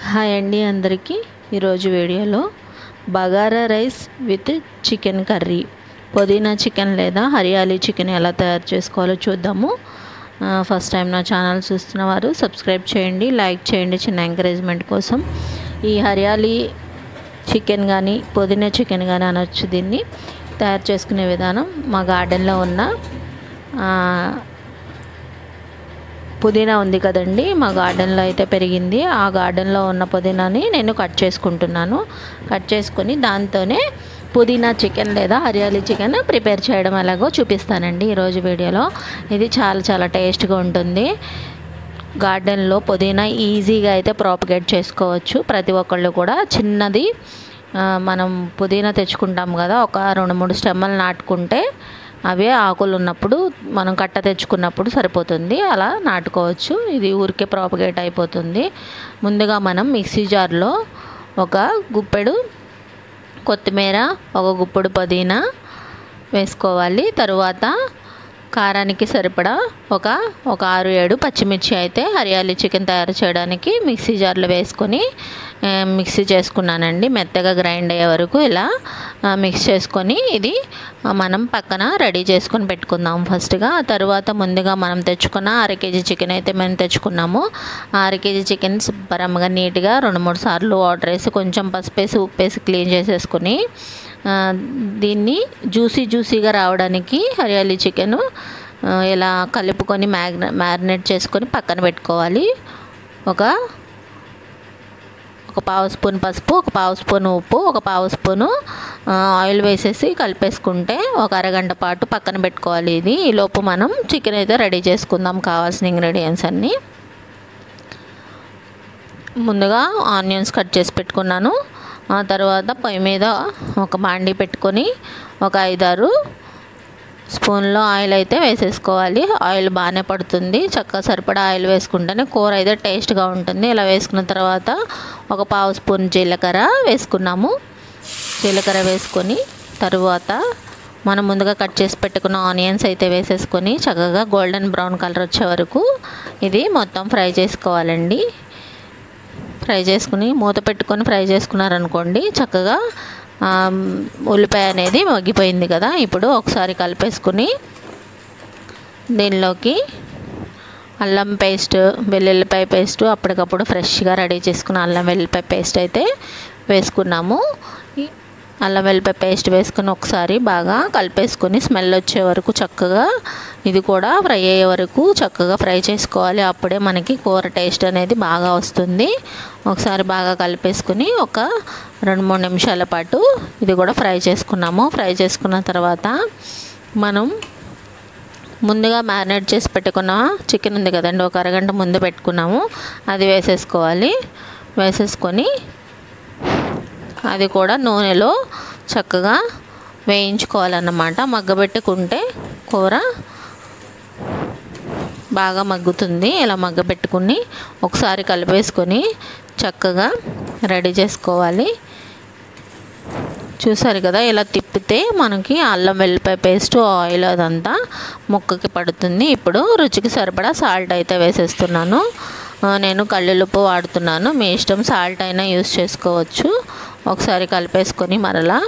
hi అండి అందరికీ ఈరోజు వీడియోలో bagara rice with chicken curry పుదీనా చికెన్ లేదా హరియాలీ చికెన్ ఎలా తయారు చేసుకోవాలో చూద్దాము ఆ, ఫస్ట్ టైం నా ఛానల్ చూస్తున్న వారు సబ్స్క్రైబ్ చేయండి లైక్ చేయండి చిన్న ఎంకరేజ్మెంట్ కోసం ఈ హరియాలీ చికెన్ కానీ పుదీనా చికెన్ కానీ అనొచ్చు దీన్ని తయారు చేసుకునే విధానం మా గార్డెన్లో ఉన్న ఆ, పుదీనా ఉంది కదండి మా గార్డెన్లో అయితే పెరిగింది ఆ గార్డెన్లో ఉన్న పుదీనాని నేను కట్ చేసుకుంటున్నాను కట్ చేసుకొని దాంతోనే పుదీనా చికెన్ లేదా హరియాలీ చికెన్ ప్రిపేర్ చేయడం ఎలాగో చూపిస్తానండి ఈరోజు వీడియోలో ఇది చాలా చాలా టేస్ట్గా ఉంటుంది గార్డెన్లో పుదీనా ఈజీగా అయితే ప్రాపగేట్ చేసుకోవచ్చు ప్రతి ఒక్కళ్ళు కూడా చిన్నది ఆ, మనం పుదీనా తెచ్చుకుంటాం కదా ఒక రెండు మూడు స్టెమ్మలు నాటుకుంటే అవే ఆకులు ఉన్నప్పుడు మనం కట్ట తెచ్చుకున్నప్పుడు సరిపోతుంది అలా నాటుకోవచ్చు ఇది ఊరికే ప్రాపగేట్ అయిపోతుంది ముందుగా మనం మిక్సీ జార్లో ఒక గుప్పెడు కొత్తిమీర ఒక గుప్పుడు పుదీనా వేసుకోవాలి తరువాత కారానికి సరిపడా ఒక ఒక ఆరు ఏడు పచ్చిమిర్చి అయితే హరియాలీ చికెన్ తయారు చేయడానికి మిక్సీ జార్లో వేసుకొని ఆ, మిక్సీ చేసుకున్నానండి మెత్తగా గ్రైండ్ అయ్యే వరకు ఇలా ఆ, మిక్స్ చేసుకొని ఇది ఆ, మనం పక్కన రెడీ చేసుకొని పెట్టుకుందాం ఫస్ట్గా ఆ తర్వాత ముందుగా మనం తెచ్చుకున్న అర కేజీ చికెన్ అయితే మేము తెచ్చుకున్నాము ఆ అర కేజీ చికెన్ శుభ్రంగా నీట్గా రెండు మూడు సార్లు వాటర్ వేసి కొంచెం పసుపు వేసి ఉప్పు వేసి క్లీన్ చేసేసుకొని ఆ, దీన్ని జ్యూసీ జ్యూసీగా రావడానికి హరియాలీ చికెన్ ఇలా కలుపుకొని మ్యాగ్న మ్యారినేట్ చేసుకొని పక్కన పెట్టుకోవాలి ఒక ఒక పావు స్పూన్ పసుపు ఒక పావు స్పూన్ ఉప్పు ఒక పావు స్పూను ఆ, ఆయిల్ వేసేసి కలిపేసుకుంటే ఒక అరగంట పాటు పక్కన పెట్టుకోవాలి ఇది ఈ లోపు మనం చికెన్ అయితే రెడీ చేసుకుందాం కావాల్సిన ఇంగ్రీడియంట్స్ అన్నీ ముందుగా ఆనియన్స్ కట్ చేసి పెట్టుకున్నాను ఆ తర్వాత పొయ్యి మీద ఒక బాండీ పెట్టుకొని ఒక ఐదారు స్పూన్లో ఆయిల్ అయితే వేసేసుకోవాలి ఆయిల్ బాగానే పడుతుంది చక్కగా సరిపడా ఆయిల్ వేసుకుంటేనే కూర అయితే టేస్ట్గా ఉంటుంది ఇలా వేసుకున్న తర్వాత ఒక పావు స్పూన్ జీలకర్ర వేసుకున్నాము జీలకర్ర వేసుకొని తరువాత మనం ముందుగా కట్ చేసి పెట్టుకున్న ఆనియన్స్ అయితే వేసేసుకొని చక్కగా గోల్డెన్ బ్రౌన్ కలర్ వచ్చే వరకు ఇది మొత్తం ఫ్రై చేసుకోవాలండి ఫ్రై చేసుకుని మూత పెట్టుకొని ఫ్రై చేసుకున్నారనుకోండి చక్కగా ఆ, ఉల్లిపాయ అనేది మగ్గిపోయింది కదా ఇప్పుడు ఒకసారి కలిపేసుకుని దీనిలోకి అల్లం పేస్ట్ వెల్లుల్లిపాయ పేస్ట్ అప్పటికప్పుడు ఫ్రెష్గా రెడీ చేసుకున్న అల్లం వెల్లుల్లిపాయ పేస్ట్ అయితే వేసుకున్నాము ఈ అల్లం వెల్లుల్లిపాయ పేస్ట్ వేసుకుని ఒకసారి బాగా కలిపేసుకొని స్మెల్ వచ్చే వరకు చక్కగా ఇది కూడా ఫ్రై అయ్యే వరకు చక్కగా ఫ్రై చేసుకోవాలి అప్పుడే మనకి కూర టేస్ట్ అనేది బాగా వస్తుంది ఒకసారి బాగా కలిపేసుకుని ఒక రెండు మూడు నిమిషాల పాటు ఇది కూడా ఫ్రై చేసుకున్నాము ఫ్రై చేసుకున్న తర్వాత మనం ముందుగా మ్యారినేట్ చేసి పెట్టుకున్న చికెన్ ఉంది కదండి ఒక అరగంట ముందు పెట్టుకున్నాము అది వేసేసుకోవాలి వేసేసుకొని అది కూడా నూనెలో చక్కగా వేయించుకోవాలన్నమాట మగ్గబెట్టుకుంటే కూర బాగా మగ్గుతుంది ఇలా మగ్గబెట్టుకుని ఒకసారి కలిపేసుకొని చక్కగా రెడీ చేసుకోవాలి చూసారు కదా ఇలా తిప్పితే మనకి అల్లం వెల్లిపాయ పేస్ట్ ఆయిల్ అదంతా ముక్కకి పడుతుంది ఇప్పుడు రుచికి సరిపడా సాల్ట్ అయితే వేసేస్తున్నాను ఆ, నేను కళ్ళుప్పు వాడుతున్నాను మీ ఇష్టం సాల్ట్ అయినా యూస్ చేసుకోవచ్చు ఒకసారి కలిపేసుకొని మరలా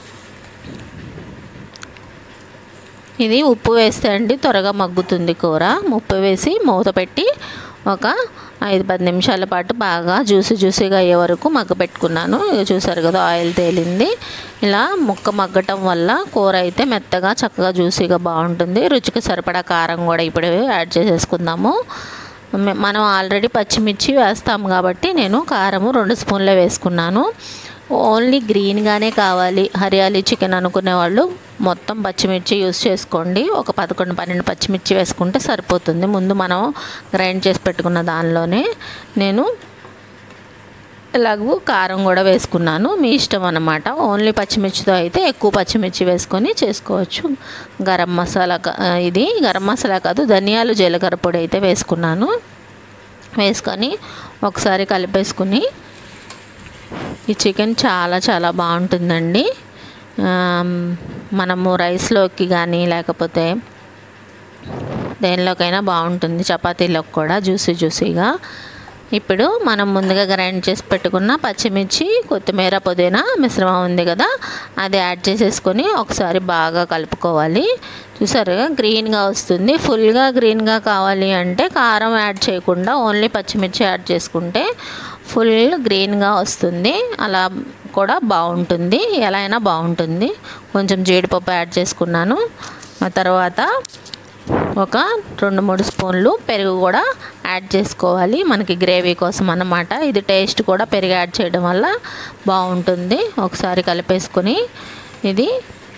ఇది ఉప్పు వేస్తే అండి త్వరగా మగ్గుతుంది కూర ఉప్పు వేసి మూత పెట్టి ఒక ఐదు పది నిమిషాల పాటు బాగా జ్యూసీ జ్యూసీగా అయ్యే వరకు మగ్గ పెట్టుకున్నాను ఇక చూసారు కదా ఆయిల్ తేలింది ఇలా ముక్క మగ్గటం వల్ల కూర అయితే మెత్తగా చక్కగా జ్యూసీగా బాగుంటుంది రుచికి సరిపడా కారం కూడా ఇప్పుడు యాడ్ చేసేసుకుందాము మ- మనం ఆల్రెడీ పచ్చిమిర్చి వేస్తాం కాబట్టి నేను కారము రెండు స్పూన్లే వేసుకున్నాను ఓన్లీ గ్రీన్గానే కావాలి హరియాలీ చికెన్ అనుకునే వాళ్ళు మొత్తం పచ్చిమిర్చి యూస్ చేసుకోండి ఒక పదకొండు పన్నెండు పచ్చిమిర్చి వేసుకుంటే సరిపోతుంది ముందు మనం గ్రైండ్ చేసి పెట్టుకున్న దానిలోనే నేను ఇలాగూ కారం కూడా వేసుకున్నాను మీ ఇష్టం అన్నమాట ఓన్లీ పచ్చిమిర్చితో అయితే ఎక్కువ పచ్చిమిర్చి వేసుకొని చేసుకోవచ్చు గరం మసాలా క- ఆ, ఇది గరం మసాలా కాదు ధనియాలు జీలకర్ర పొడి అయితే వేసుకున్నాను వేసుకొని ఒకసారి కలిపేసుకుని ఈ చికెన్ చాలా చాలా బాగుంటుందండి ఆమ్, మనము రైస్లోకి కానీ లేకపోతే దేనిలోకైనా బాగుంటుంది చపాతీలోకి కూడా జ్యూసీ జ్యూసీగా ఇప్పుడు మనం ముందుగా గ్రైండ్ చేసి పెట్టుకున్న పచ్చిమిర్చి కొత్తిమీర పుదీనా మిశ్రమం ఉంది కదా అది యాడ్ చేసేసుకొని ఒకసారి బాగా కలుపుకోవాలి చూసారు గ్రీన్గా వస్తుంది ఫుల్గా గ్రీన్గా కావాలి అంటే కారం యాడ్ చేయకుండా ఓన్లీ పచ్చిమిర్చి యాడ్ చేసుకుంటే ఫుల్ గ్రీన్గా వస్తుంది అలా కూడా బాగుంటుంది ఎలా అయినా బాగుంటుంది కొంచెం జీడిపప్పు యాడ్ చేసుకున్నాను ఆ తర్వాత ఒక రెండు మూడు స్పూన్లు పెరుగు కూడా యాడ్ చేసుకోవాలి మనకి గ్రేవీ కోసం అన్నమాట ఇది టేస్ట్ కూడా పెరుగు యాడ్ చేయడం వల్ల బాగుంటుంది ఒకసారి కలిపేసుకొని ఇది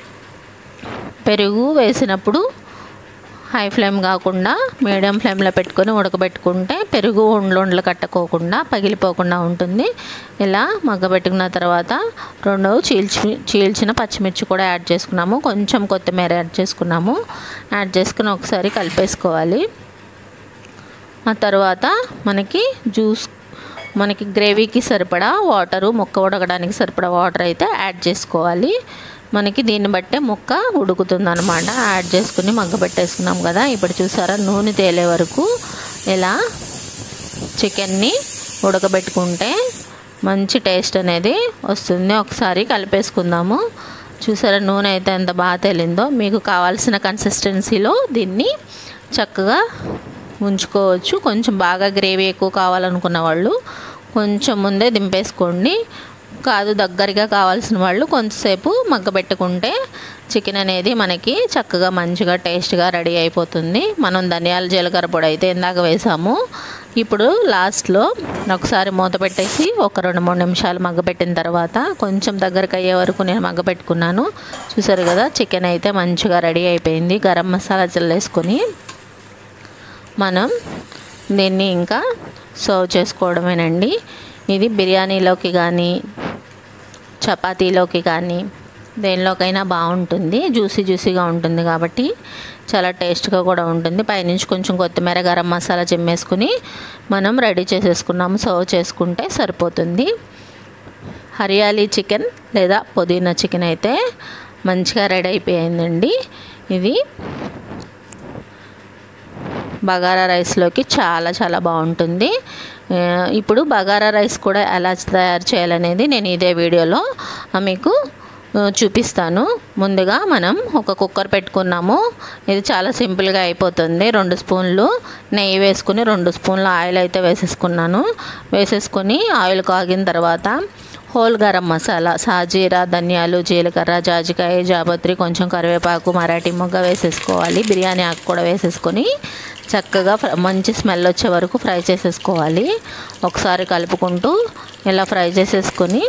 పెరుగు వేసినప్పుడు హై ఫ్లేమ్ కాకుండా మీడియం ఫ్లేమ్లో పెట్టుకొని ఉడకబెట్టుకుంటే పెరుగు ఉండ్లు ఉండ్లు కట్టుకోకుండా పగిలిపోకుండా ఉంటుంది ఇలా మగ్గబెట్టుకున్న తర్వాత రెండు చీల్చి చీల్చిన పచ్చిమిర్చి కూడా యాడ్ చేసుకున్నాము కొంచెం కొత్తిమీర యాడ్ చేసుకున్నాము యాడ్ చేసుకుని ఒకసారి కలిపేసుకోవాలి ఆ తర్వాత మనకి జ్యూస్ మనకి గ్రేవీకి సరిపడా వాటరు ముక్క ఉడకడానికి సరిపడా వాటర్ అయితే యాడ్ చేసుకోవాలి మనకి దీన్ని బట్టే ముక్క ఉడుకుతుంది అనమాట యాడ్ చేసుకుని మగ్గ పెట్టేసుకున్నాం కదా ఇప్పుడు చూసారా నూనె తేలే వరకు ఇలా చికెన్ని ఉడకబెట్టుకుంటే మంచి టేస్ట్ అనేది వస్తుంది ఒకసారి కలిపేసుకుందాము చూసారా నూనె అయితే ఎంత బాగా తేలిందో మీకు కావాల్సిన కన్సిస్టెన్సీలో దీన్ని చక్కగా ఉంచుకోవచ్చు కొంచెం బాగా గ్రేవీ ఎక్కువ కావాలనుకున్న వాళ్ళు కొంచెం ముందే దింపేసుకోండి కాదు దగ్గరగా కావాల్సిన వాళ్ళు కొంతసేపు మగ్గబెట్టుకుంటే చికెన్ అనేది మనకి చక్కగా మంచిగా టేస్ట్గా రెడీ అయిపోతుంది మనం ధనియాల జీలకర్ర పొడి అయితే ఇందాక వేసాము ఇప్పుడు లాస్ట్లో ఒకసారి మూత పెట్టేసి ఒక రెండు మూడు నిమిషాలు మగ్గబెట్టిన తర్వాత కొంచెం దగ్గరకు అయ్యే వరకు నేను మగ్గబెట్టుకున్నాను చూసారు కదా చికెన్ అయితే మంచిగా రెడీ అయిపోయింది గరం మసాలా చల్లేసుకొని మనం దీన్ని ఇంకా సర్వ్ చేసుకోవడమేనండి ఇది బిర్యానీలోకి కానీ చపాతీలోకి కానీ దేనిలోకైనా బాగుంటుంది జ్యూసీ జ్యూసీగా ఉంటుంది కాబట్టి చాలా టేస్ట్గా కూడా ఉంటుంది పైనుంచి కొంచెం కొత్తిమీర గరం మసాలా చిమ్మేసుకుని మనం రెడీ చేసేసుకున్నాము సర్వ్ చేసుకుంటే సరిపోతుంది హరియాలీ చికెన్ లేదా పుదీనా చికెన్ అయితే మంచిగా రెడీ అయిపోయిందండి ఇది బగారా రైస్లోకి చాలా చాలా బాగుంటుంది ఇప్పుడు బగారా రైస్ కూడా ఎలా తయారు చేయాలనేది నేను ఇదే వీడియోలో మీకు చూపిస్తాను ముందుగా మనం ఒక కుక్కర్ పెట్టుకున్నాము ఇది చాలా సింపుల్గా అయిపోతుంది రెండు స్పూన్లు నెయ్యి వేసుకుని రెండు స్పూన్లు ఆయిల్ అయితే వేసేసుకున్నాను వేసేసుకొని ఆయిల్ కాగిన తర్వాత హోల్ గరం మసాలా సాజీరా ధనియాలు జీలకర్ర జాజికాయ జాపత్రి కొంచెం కరివేపాకు మరాఠీ మొగ్గ వేసేసుకోవాలి బిర్యానీ ఆకు కూడా వేసేసుకొని చక్కగా మంచి స్మెల్ వచ్చే వరకు ఫ్రై చేసేసుకోవాలి ఒకసారి కలుపుకుంటూ ఇలా ఫ్రై చేసేసుకొని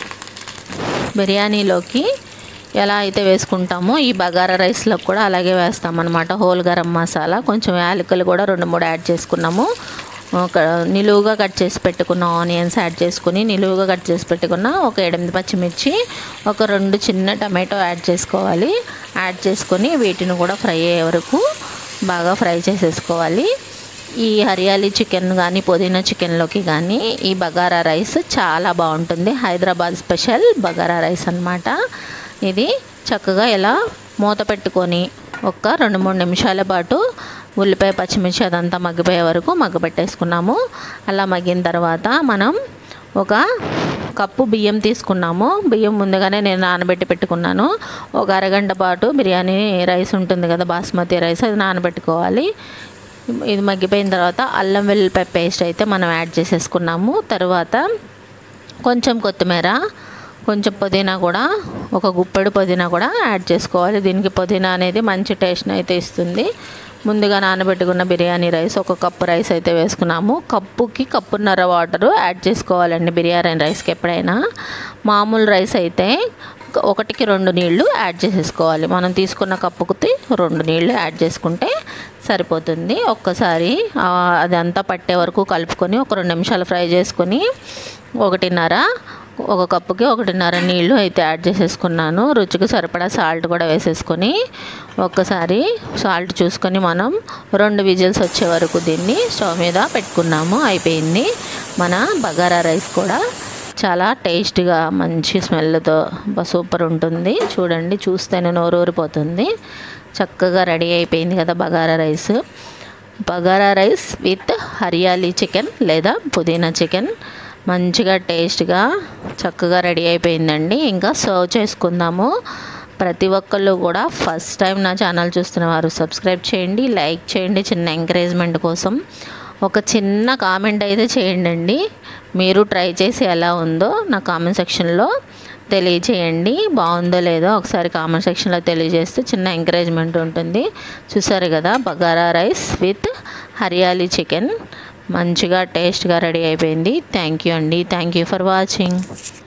బిర్యానీలోకి ఎలా అయితే వేసుకుంటామో ఈ బగారా రైస్లో కూడా అలాగే వేస్తామన్నమాట హోల్ గరం మసాలా కొంచెం యాలకులు కూడా రెండు మూడు యాడ్ చేసుకున్నాము ఒక నిలువుగా కట్ చేసి పెట్టుకున్న ఆనియన్స్ యాడ్ చేసుకుని నిలువుగా కట్ చేసి పెట్టుకున్న ఒక ఎనిమిది పచ్చిమిర్చి ఒక రెండు చిన్న టమాటో యాడ్ చేసుకోవాలి యాడ్ చేసుకొని వీటిని కూడా ఫ్రై అయ్యే వరకు బాగా ఫ్రై చేసేసుకోవాలి ఈ హరియాలీ చికెన్ కానీ పుదీనా చికెన్లోకి కానీ ఈ బగారా రైస్ చాలా బాగుంటుంది హైదరాబాద్ స్పెషల్ బగారా రైస్ అనమాట ఇది చక్కగా ఇలా మూత పెట్టుకొని ఒక రెండు మూడు నిమిషాల పాటు ఉల్లిపాయ పచ్చిమిర్చి అదంతా మగ్గిపోయే వరకు మగ్గబెట్టేసుకున్నాము అలా మగ్గిన తర్వాత మనం ఒక కప్పు బియ్యం తీసుకున్నాము బియ్యం ముందుగానే నేను నానబెట్టి పెట్టుకున్నాను ఒక అరగంట పాటు బిర్యానీ రైస్ ఉంటుంది కదా బాస్మతి రైస్ అది నానబెట్టుకోవాలి ఇది మగ్గిపోయిన తర్వాత అల్లం వెల్లుల్లిపాయ పేస్ట్ అయితే మనం యాడ్ చేసేసుకున్నాము తర్వాత కొంచెం కొత్తిమీర కొంచెం పుదీనా కూడా ఒక గుప్పెడు పుదీనా కూడా యాడ్ చేసుకోవాలి దీనికి పుదీనా అనేది మంచి టేస్ట్ని అయితే ఇస్తుంది ముందుగా నానబెట్టుకున్న బిర్యానీ రైస్ ఒక కప్పు రైస్ అయితే వేసుకున్నాము కప్పుకి కప్పున్నర వాటరు యాడ్ చేసుకోవాలండి బిర్యానీ రైస్కి ఎప్పుడైనా మామూలు రైస్ అయితే ఒకటికి రెండు నీళ్లు యాడ్ చేసేసుకోవాలి మనం తీసుకున్న కప్పుకి రెండు నీళ్లు యాడ్ చేసుకుంటే సరిపోతుంది ఒక్కసారి అదంతా పట్టే వరకు కలుపుకొని ఒక రెండు నిమిషాలు ఫ్రై చేసుకొని ఒకటిన్నర ఒక కప్పుకి ఒకటిన్నర నీళ్లు అయితే యాడ్ చేసేసుకున్నాను రుచికి సరిపడా సాల్ట్ కూడా వేసేసుకొని ఒక్కసారి సాల్ట్ చూసుకొని మనం రెండు విజిల్స్ వచ్చే వరకు దీన్ని స్టవ్ మీద పెట్టుకున్నాము అయిపోయింది మన బగారా రైస్ కూడా చాలా టేస్ట్గా మంచి స్మెల్తో సూపర్ ఉంటుంది చూడండి చూస్తేనే నోరూరిపోతుంది చక్కగా రెడీ అయిపోయింది కదా bagara rice bagara rice with hariyali chicken లేదా పుదీనా చికెన్ మంచిగా టేస్ట్గా చక్కగా రెడీ అయిపోయిందండి ఇంకా సర్వ్ చేసుకుందాము ప్రతి ఒక్కళ్ళు కూడా ఫస్ట్ టైం నా ఛానల్ చూస్తున్న వారు సబ్స్క్రైబ్ చేయండి లైక్ చేయండి చిన్న ఎంకరేజ్మెంట్ కోసం ఒక చిన్న కామెంట్ అయితే చేయండి మీరు ట్రై చేసి ఎలా ఉందో నా కామెంట్ సెక్షన్లో తెలియచేయండి బాగుందో లేదో ఒకసారి కామెంట్ సెక్షన్లో తెలియజేస్తే చిన్న ఎంకరేజ్మెంట్ ఉంటుంది చూసారు కదా bagara rice with hariyali chicken మంచిగా టేస్ట్గా రెడీ అయిపోయింది థ్యాంక్ యూ అండి థ్యాంక్ యూ ఫర్ వాచింగ్